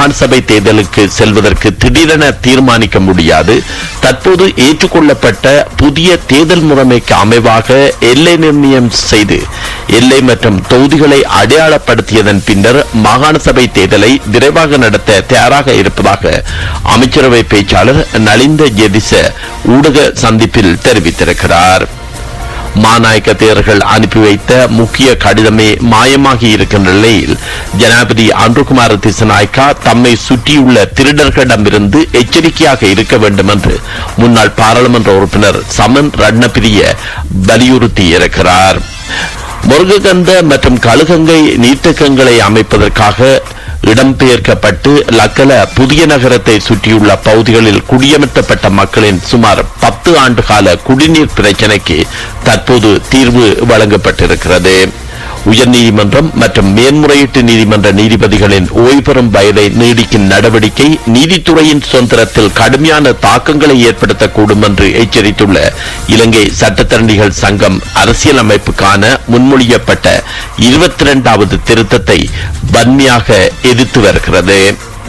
மாகாண சபை தேர்தலுக்கு செல்வதற்கு திடீரென தீர்மானிக்க முடியாது தற்போது ஏற்றுக்கொள்ளப்பட்ட புதிய தேர்தல் முறைமைக்கு அமைவாக எல்லை நிர்ணயம் செய்து எல்லை மற்றும் தொகுதிகளை அடையாளப்படுத்தியதன் பின்னர் மாகாண சபை தேர்தலை விரைவாக நடத்த தயாராக இருப்பதாக அமைச்சரவை பேச்சாளர் நலிந்த ஜெதிச ஊடக சந்திப்பில் தெரிவித்திருக்கிறார் மாநாயக்க தேரர்கள் அனுப்பி வைத்த முக்கிய கடிதமே மாயமாகி இருக்கின்ற நிலையில் ஜனாதிபதி அன்ருகுமார திசநாயக்கா தம்மை சுற்றியுள்ள திருடர்களிடமிருந்து எச்சரிக்கையாக இருக்க வேண்டும் என்று முன்னாள் பாராளுமன்ற உறுப்பினர் சமன் ரட்னபிரிய வலியுறுத்தி இருக்கிறார் முருககந்த மற்றும் கழுகங்கை நீர்த்தக்கங்களை அமைப்பதற்காக இடம்பெயர்க்கப்பட்டு லக்கல புதிய நகரத்தை சுற்றியுள்ள பகுதிகளில் குடியமர்த்தப்பட்ட மக்களின் சுமார் பத்து ஆண்டு கால குடிநீர் பிரச்சினைக்கு தற்போது தீர்வு வழங்கப்பட்டிருக்கிறது உயர்நீதிமன்றம் மற்றும் மேன்முறையீட்டு நீதிமன்ற நீதிபதிகளின் ஓய்வு பெறும் வயதை நீடிக்கும் நடவடிக்கை நீதித்துறையின் சுதந்திரத்தில் கடுமையான தாக்கங்களை ஏற்படுத்தக்கூடும் என்று எச்சரித்துள்ள இலங்கை சட்டத்தரணிகள் சங்கம் அரசியலமைப்புக்கான முன்மொழியப்பட்ட இருபத்தி இரண்டாவது திருத்தத்தை வன்மையாக எதிர்த்து வருகிறது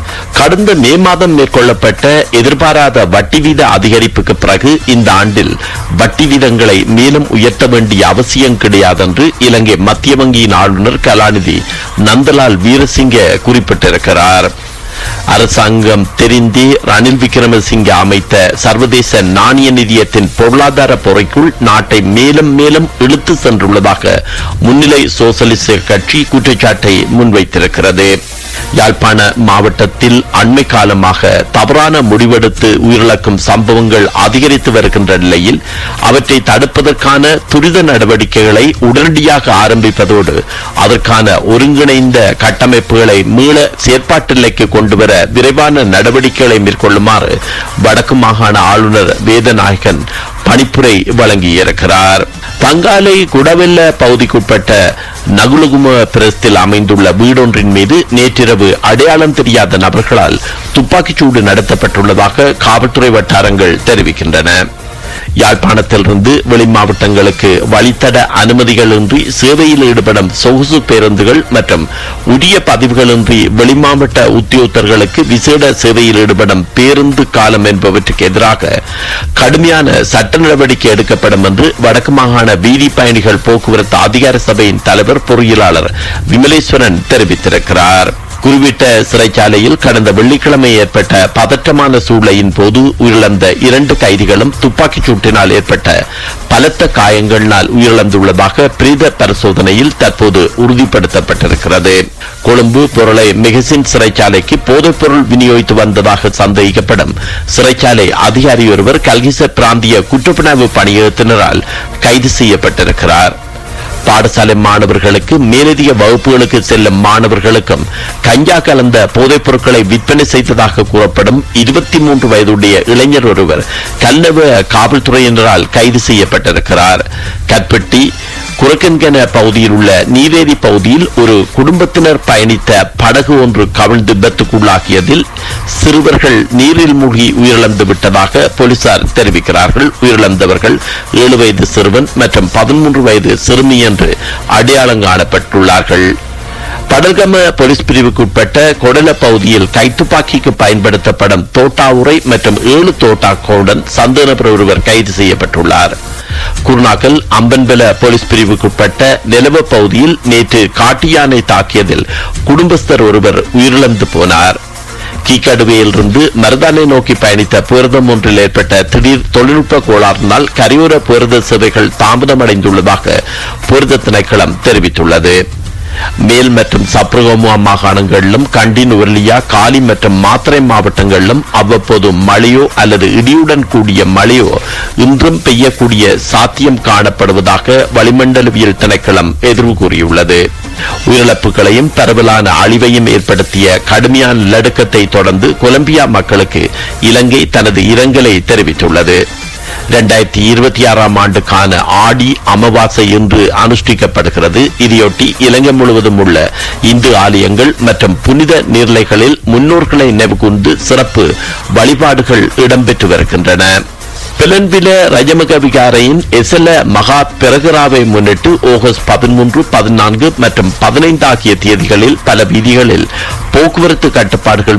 கடந்த மே மாதம் மேற்கொள்ளப்பட்ட எதிர்பாராத வட்டி வீத அதிகரிப்புக்கு பிறகு இந்த ஆண்டில் வட்டி வீதங்களை மேலும் உயர்த்த வேண்டிய அவசியம் கிடையாது என்று இலங்கை மத்திய வங்கியின் ஆளுநர் கலாநிதி நந்தலால் வீரசிங்க குறிப்பிட்டிருக்கிறார் அரசாங்கம் தெரிந்தே ரணில் விக்ரமசிங்கே அமைத்த சர்வதேச நாணய நிதியத்தின் பொருளாதார பொறைக்குள் நாட்டை மேலும் மேலும் இழுத்து சென்றுள்ளதாக முன்னிலை சோசலிச கட்சி குற்றச்சாட்டை முன்வைத்திருக்கிறது யாழ்ப்பாண மாவட்டத்தில் அண்மை காலமாக தவறான முடிவெடுத்து உயிரிழக்கும் சம்பவங்கள் அதிகரித்து வருகின்ற நிலையில் அவற்றை தடுப்பதற்கான துரித நடவடிக்கைகளை உடனடியாக ஆரம்பிப்பதோடு அதற்கான ஒருங்கிணைந்த கட்டமைப்புகளை மீள செயற்பாட்டிலைக்கு கொண்டுவர விரைவான நடவடிக்கைகளை மேற்கொள்ளுமாறு வடக்கு மாகாண ஆளுநர் வேதநாயகன் பணிப்புரை வழங்கியிருக்கிறார் பங்காலை குடவெல்ல பகுதிக்குட்பட்ட நகுலுகும பிரஸ்தில் அமைந்துள்ள வீடொன்றின் மீது நேற்றிரவு அடையாளம் தெரியாத நபர்களால் துப்பாக்கிச்சூடு நடத்தப்பட்டுள்ளதாக காவல்துறை வட்டாரங்கள் தெரிவிக்கின்றன யாழ்ப்பாணத்திலிருந்து வெளி மாவட்டங்களுக்கு வழித்தட அனுமதிகளின்றி சேவையில் ஈடுபடும் சொகுசு பேருந்துகள் மற்றும் உரிய பதிவுகளின்றி வெளிமாவட்ட உத்தியோகத்தர்களுக்கு விசேட சேவையில் ஈடுபடும் பேருந்து காலம் என்பவற்றுக்கு எதிராக கடுமையான சட்ட நடவடிக்கை எடுக்கப்படும் என்று வடக்கு மாகாண வீதி பயணிகள் போக்குவரத்து அதிகார சபையின் தலைவர் பொறியியலாளர் விமலேஸ்வரன் தெரிவித்திருக்கிறார் குறிப்பிட்ட சிறைச்சாலையில் கடந்த வெள்ளிக்கிழமை ஏற்பட்ட பதற்றமான சூழ்நிலையின் போது உயிரிழந்த இரண்டு கைதிகளும் துப்பாக்கிச் சூட்டினால் ஏற்பட்ட பலத்த காயங்களினால் உயிரிழந்துள்ளதாக பிரேத பரிசோதனையில் தற்போது உறுதிப்படுத்தப்பட்டிருக்கிறது கொழும்பு பொருளை மெகசின் சிறைச்சாலைக்கு போதைப்பொருள் விநியோகித்து வந்ததாக சந்தேகிக்கப்படும் சிறைச்சாலை அதிகாரி ஒருவர் கல்கிச பிராந்திய குற்றப்புணர்வு பணியகத்தினரால் கைது செய்யப்பட்டிருக்கிறார் பாடசாலை மாணவர்களுக்கு மேலதிக வகுப்புகளுக்கு செல்லும் மாணவர்களுக்கும் கஞ்சா கலந்த போதைப் பொருட்களை விற்பனை செய்ததாக கூறப்படும் இருபத்தி மூன்று வயதுடைய இளைஞர் ஒருவர் கல்லவ காவல்துறையினரால் கைது செய்யப்பட்டிருக்கிறார் கற்பட்டி குரக்கன்கன பகுதியில் உள்ள நீரேரி பகுதியில் ஒரு குடும்பத்தினர் பயணித்த படகு ஒன்று கவிழ்ந்து விபத்துக்குள்ளாகியதில் சிறுவர்கள் நீரில் மூழ்கி உயிரிழந்து விட்டதாக போலீசார் தெரிவிக்கிறார்கள் உயிரிழந்தவர்கள் ஏழு வயது சிறுவன் மற்றும் பதிமூன்று வயது சிறுமி என்று அடையாளம் காணப்பட்டுள்ளார்கள் படல்கம போலீஸ் பிரிவுக்குட்பட்ட கொடல பகுதியில் கைத்துப்பாக்கிக்கு பயன்படுத்தப்படும் தோட்டா உரை மற்றும் ஏழு தோட்டாக்களுடன் சந்தேக நபர் ஒருவர் கைது செய்யப்பட்டுள்ளார் குருநாக்கல் அம்பன்பெல போலீஸ் பிரிவுக்குட்பட்ட நிலவ பகுதியில் நேற்று காட்டு யானை தாக்கியதில் குடும்பஸ்தர் ஒருவர் உயிரிழந்து போனார் கீக்கடுவையிலிருந்து மருதானை நோக்கி பயணித்த பேருந்தம் ஒன்றில் ஏற்பட்ட திடீர் தொழில்நுட்ப கோளாறினால் கரையோர பேருந்து சேவைகள் தாமதமடைந்துள்ளதாக பேருந்து திணைக்களம் தெரிவித்துள்ளது மேல் மற்றும் சப்ரகோமுவா மாகாணங்களிலும் கண்டி நுவர்லியா காலி மற்றும் மாத்திரை மாவட்டங்களிலும் அவ்வப்போது மழையோ அல்லது இடியுடன் கூடிய மழையோ இன்றும் பெய்யக்கூடிய சாத்தியம் காணப்படுவதாக வளிமண்டலவியல் திணைக்களம் எதிர்வு கூறியுள்ளது உயிரிழப்புகளையும் பரவலான அழிவையும் ஏற்படுத்திய கடுமையான நிலநடுக்கத்தை தொடர்ந்து கொலம்பியா மக்களுக்கு இலங்கை தனது இரங்கலை தெரிவித்துள்ளது இரண்டாயிரத்தி இருபத்தி ஆறாம் ஆண்டுக்கான ஆடி அமாவாசை இன்று அனுஷ்டிக்கப்படுகிறது இதையொட்டி இலங்கை முழுவதும் உள்ள இந்து ஆலயங்கள் மற்றும் புனித நீர்நிலைகளில் முன்னோர்களை நினைவுகூர்ந்து சிறப்பு வழிபாடுகள் இடம்பெற்று வருகின்றன பிலன்பில ரஜமக விகாரையின் எசல மகா பெரகராவை முன்னிட்டு ஆகஸ்ட் பதிமூன்று பதினான்கு மற்றும் பதினைந்து ஆகிய தேதிகளில் பல வீதிகளில் போக்குவரத்து கட்டுப்பாடுகள்